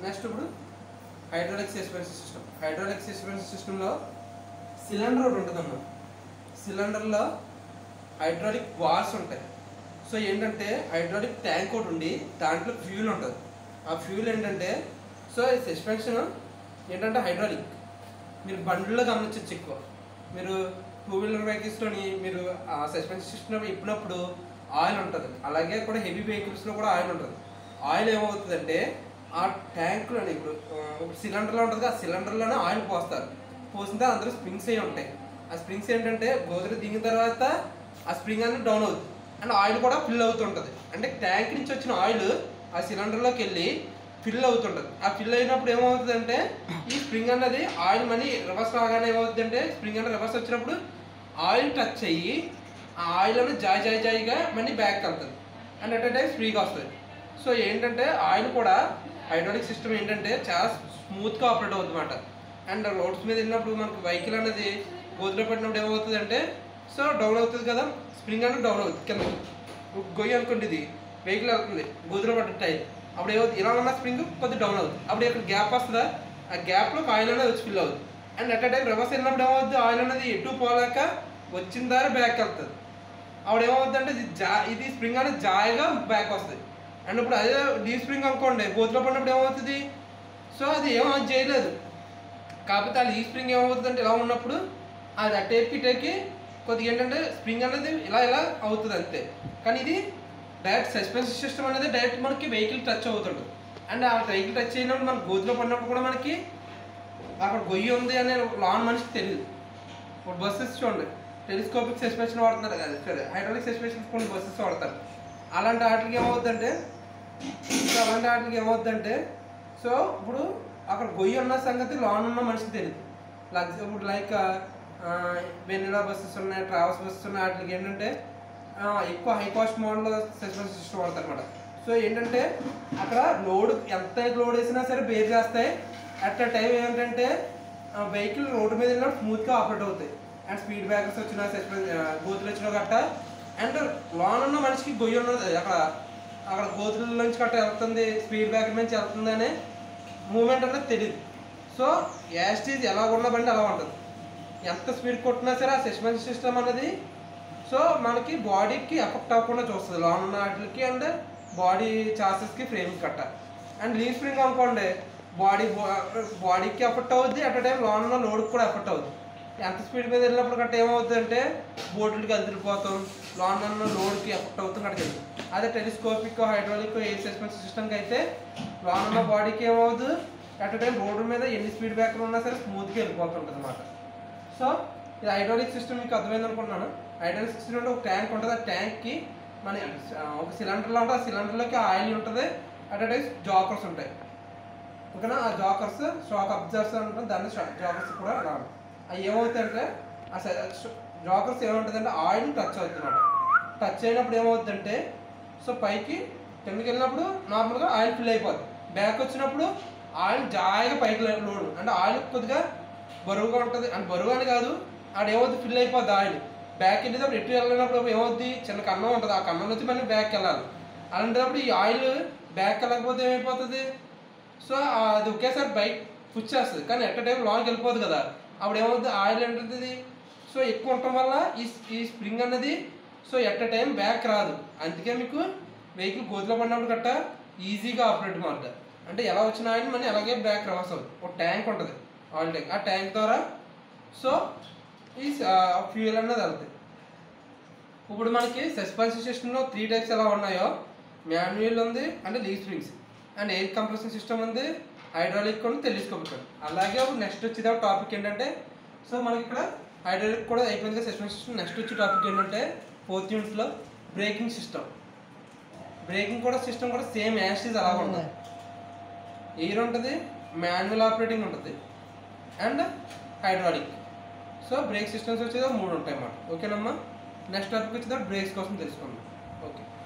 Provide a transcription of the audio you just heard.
Next ఇప్పుడు hydraulic suspension system hydraulic suspension సిస్టంలో cylinder ఒకటి ఉంటుందన్న సిలిండర్లో హైడ్రాలిక్ వాల్స్ ఉంటాయి సో ఏంటంటే హైడ్రాలిక్ ట్యాంక్ ఒకటి ఉండి దాంట్లో ఫ్యూల్ ఉంటుంది ఆ ఫ్యూల్ ఏంటంటే సో ఈ సస్పెన్షన్ ఏంటంటే హైడ్రాలిక్ మీరు బండ్లో గమనించవచ్చు ఎక్కువ మీరు టూ వీలర్ వెహికల్స్లోని మీరు ఆ సస్పెన్షన్ సిస్టమ్ ఇప్పినప్పుడు ఆయిల్ ఉంటుంది అలాగే కూడా హెవీ వెహికల్స్లో కూడా ఆయిల్ ఉంటుంది ఆయిల్ ఏమవుతుందంటే ఆ ట్యాంక్లోని ఇప్పుడు సిలిండర్లో ఉంటుంది ఆ సిలిండర్లోనే ఆయిల్ పోస్తారు పోసిన తర్వాత అందులో స్ప్రింగ్స్ అయి ఉంటాయి ఆ స్ప్రింగ్స్ ఏంటంటే గోధుమ దిగిన తర్వాత ఆ స్ప్రింగ్ అనేది డౌన్ అవుతుంది అండ్ ఆయిల్ కూడా ఫిల్ అవుతుంటుంది అంటే ట్యాంక్ నుంచి వచ్చిన ఆయిల్ ఆ సిలిండర్లోకి వెళ్ళి ఫిల్ అవుతుంటుంది ఆ ఫిల్ అయినప్పుడు ఏమవుతుందంటే ఈ స్ప్రింగ్ అన్నది ఆయిల్ మనీ రివర్స్ రాగానే ఏమవుతుందంటే స్ప్రింగ్ అన్నది రివర్స్ వచ్చినప్పుడు ఆయిల్ టచ్ అయ్యి ఆ ఆయిల్ అనేది జాయ్ జాయ్ జాయిగా మళ్ళీ బ్యాక్ వెళ్తుంది అండ్ అట్ టైం ఫ్రీగా వస్తుంది సో ఏంటంటే ఆయిల్ కూడా హైడ్రాలిక్ సిస్టమ్ ఏంటంటే చాలా స్మూత్గా ఆపరేట్ అవుతుంది అనమాట అండ్ రోడ్స్ మీద వెళ్ళినప్పుడు మనకు వెహికల్ అనేది గోతులో పడినప్పుడు ఏమవుతుంది అంటే సో డౌన్ అవుతుంది కదా స్ప్రింగ్ అనేది డౌన్ అవుతుంది కింద గొయ్యి అనుకోండి ఇది వెహికల్ వెళ్తుంది గోతులో పడ్డ టైర్ అప్పుడు ఏమవుతుంది ఇలా ఉన్న స్ప్రింగ్ కొద్దిగా డౌన్ అవుతుంది అప్పుడు ఇక్కడ గ్యాప్ వస్తుందా ఆ గ్యాప్లో ఆయిల్ అనేది వచ్చి ఫిల్ అవుతుంది అండ్ అట్ టైం రివర్స్ వెళ్ళినప్పుడు ఏమవుతుంది ఆయిల్ అనేది ఎటు పోలేక వచ్చిన దారి బ్యాక్ వెళ్తుంది అప్పుడు ఏమవుతుంది అంటే ఇది జా ఇది స్ప్రింగ్ అనేది జాయిగా బ్యాక్ వస్తుంది అండ్ ఇప్పుడు అదే డీ స్ప్రింగ్ అనుకోండి గోతులో పడినప్పుడు ఏమవుతుంది సో అది ఏమో చేయలేదు కాకపోతే అది ఈ స్ప్రింగ్ ఏమవుతుంది అంటే ఇలా ఉన్నప్పుడు అది ఆ టేప్కి టేప్కి కొద్దిగా ఏంటంటే స్ప్రింగ్ అనేది ఇలా ఇలా అవుతుంది అంతే కానీ ఇది డైరెక్ట్ సస్పెన్షన్ సిస్టమ్ అనేది డైరెక్ట్ మనకి వెహికల్ టచ్ అవుతుంది అండ్ ఆ వెహికల్ టచ్ అయినప్పుడు మనకు గోతులో పడినప్పుడు కూడా మనకి అక్కడ గొయ్యి ఉంది అనే లాన్ మనిషికి తెలియదు ఇప్పుడు బస్సెస్ చూడండి టెలిస్కోపిక్ సస్పెన్షన్ వాడుతున్నారు కదా సరే హైడ్రాలిక్ సస్పెన్షన్ కొన్ని బస్సెస్ వాడతారు అలాంటి వాటికి ఏమవుతుందంటే సో అలాంటి వాటికి ఏమవుతుందంటే సో ఇప్పుడు అక్కడ గొయ్యి ఉన్న సంగతి లాన్ ఉన్న మనిషికి తెలియదు లగ్జ ఇప్పుడు లైక్ వెనిలా బస్సెస్ ఉన్నాయి ట్రావెల్స్ బస్సెస్ ఉన్నాయి వాటికి ఏంటంటే ఆ, ఎక్కువ high cost model suspension system వాడతారు అనమాట సో ఏంటంటే అక్కడ లోడ్ ఎంత లోడ్ వేసినా సరే బేర్ చేస్తాయి అట్ అ టైం ఏంటంటే వెహికల్ రోడ్డు మీద వెళ్ళినప్పుడు స్మూత్గా ఆపరేట్ అవుతాయి అండ్ స్పీడ్ బ్రేకర్స్ వచ్చిన సస్పెన్ గోతులు వచ్చిన గట్ట అండ్ లాన్ ఉన్న మనిషికి గొయ్యి ఉన్నది అక్కడ అక్కడ గోతుల నుంచి గట్ట వెళ్తుంది స్పీడ్ బ్రేకర్ నుంచి వెళ్తుంది అనే మూమెంట్ అనేది తెలియదు సో యాస్టీజ్ ఎలా ఉన్న బండి అలా ఉంటుంది ఎంత స్పీడ్ కొట్టినా సరే ఆ సస్పెన్షన్ సిస్టమ్ అనేది సో మనకి బాడీకి ఎఫెక్ట్ అవ్వకుండా చూస్తుంది లాన్ ఉన్న వాటికి అండ్ బాడీ చాసెస్కి ఫ్రేమ్ కట్ట అండ్ లీవ్ స్ప్రింగ్ అనుకోండి బాడీ బాడీకి ఎఫెక్ట్ అవుద్ది అట్ టైం లాన్ ఉన్న లోడ్కి కూడా ఎఫెక్ట్ అవుద్ది ఎంత స్పీడ్ మీద వెళ్ళినప్పుడు గట్ట ఏమవుతుంది అంటే బోట్లకి అదిరిపోతాం లాన్ ఉన్న లోడ్కి ఎఫెక్ట్ అవుతుంది అక్కడికి వెళ్తుంది అదే టెలిస్కోపిక్ హైడ్రాలిక్ ఎయిర్ సస్పెన్షన్ సిస్టమ్కి అయితే లాన్ ఉన్న బాడీకి ఏమవుతుంది అట్ టైం రోడ్డు మీద ఎన్ని స్పీడ్ బ్రేకర్ ఉన్నా సరే స్మూత్గా వెళ్ళిపోతుంటుంది అనమాట సో ఇది హైడ్రాలిక్ సిస్టమ్ మీకు అర్థమైంది అనుకుంటున్నాను హైడ్రాలిక్ సిస్టమ్ అంటే ఒక ట్యాంక్ ఉంటుంది ఆ ట్యాంక్కి మన ఆ, ఒక సిలిండర్లో ఉంటుంది ఆ సిలిండర్లోకి ఆయిల్ ఉంటుంది అట్ టైమ్స్ జాకర్స్ ఉంటాయి ఓకేనా ఆ జాకర్స్ షాక్ అబ్జర్వర్స్ ఉంటుంది దాన్ని జాకర్స్ కూడా అలా ఉంటాయి. అవి ఏమవుతాయంటే ఆ జాకర్స్ ఏమవుతుందంటే ఆయిల్ టచ్ అవుతుంది అనమాట టచ్ అయినప్పుడు ఏమవుతుందంటే సో పైకి కిందకి వెళ్ళినప్పుడు నార్మల్గా ఆయిల్ ఫిల్ అయిపోద్ది బ్యాక్ వచ్చినప్పుడు ఆయిల్ జాయిగా పైకి లోడ్ అంటే ఆయిల్ కొద్దిగా బరువుగా ఉంటుంది అంటే బరువు అని కాదు ఆడ ఏమవుతుంది ఫిల్ అయిపోద్ది ఆయిల్ బ్యాక్ వెళ్ళేటప్పుడు ఎటు వెళ్ళినప్పుడు ఏమవుద్ది చిన్న కన్నం ఉంటుంది ఆ కన్నం నుంచి మళ్ళీ బ్యాక్ వెళ్ళాలి అలాంటప్పుడు ఈ ఆయిల్ బ్యాక్ వెళ్ళకపోతే ఏమైపోతుంది సో అది ఒకేసారి బైక్ పుష్ చేస్తుంది కానీ ఎట్ టైం లాంగ్ వెళ్ళిపోదు కదా అప్పుడు ఏమవుతుంది ఆయిల్ ఏంటంటుంది సో ఎక్కువ ఉండటం వల్ల ఈ ఈ స్ప్రింగ్ అన్నది సో ఎట్ టైం బ్యాక్ రాదు అందుకే మీకు వెహికల్ గోతులో పడినప్పుడు గట్ట ఈజీగా ఆపరేట్ మాట అంటే ఎలా వచ్చిన ఆయిల్ మళ్ళీ అలాగే బ్యాక్ రివర్స్ అవుతుంది ఒక ట్యాంక్ ఉంటుంది ఆయిల్ ట్యాంక్ ఆ ట్యాంక్ ద్వారా సో ఈ ఫ్యూయల్ అన్నది వెళ్తుంది ఇప్పుడు మనకి సస్పెన్షన్ సిస్టంలో త్రీ టైప్స్ ఎలా ఉన్నాయో మాన్యువల్ ఉంది అంటే leaf springs and air compression system ఉంది హైడ్రాలిక్ ఉంది టెలిస్కోపిక్ ఉంది అలాగే ఇప్పుడు నెక్స్ట్ వచ్చేది టాపిక్ ఏంటంటే సో మనకి ఇక్కడ హైడ్రాలిక్ కూడా అయిపోయింది సస్పెన్షన్ సిస్టమ్ నెక్స్ట్ వచ్చే టాపిక్ ఏంటంటే ఫోర్త్ యూనిట్లో బ్రేకింగ్ సిస్టమ్ బ్రేకింగ్ కూడా సిస్టమ్ కూడా సేమ్ యాస్టీస్ అలా ఉంటుంది ఎయిర్ ఉంటుంది మాన్యువల్ ఆపరేటింగ్ ఉంటుంది and hydraulic so brake systems వచ్చేది మూడు ఉంటాయి అన్నమాట ఓకేనమ్మా నెక్స్ట్ టాపిక్ వచ్చేది బ్రేక్స్ కోసం తెలుసుకుందాం ఓకే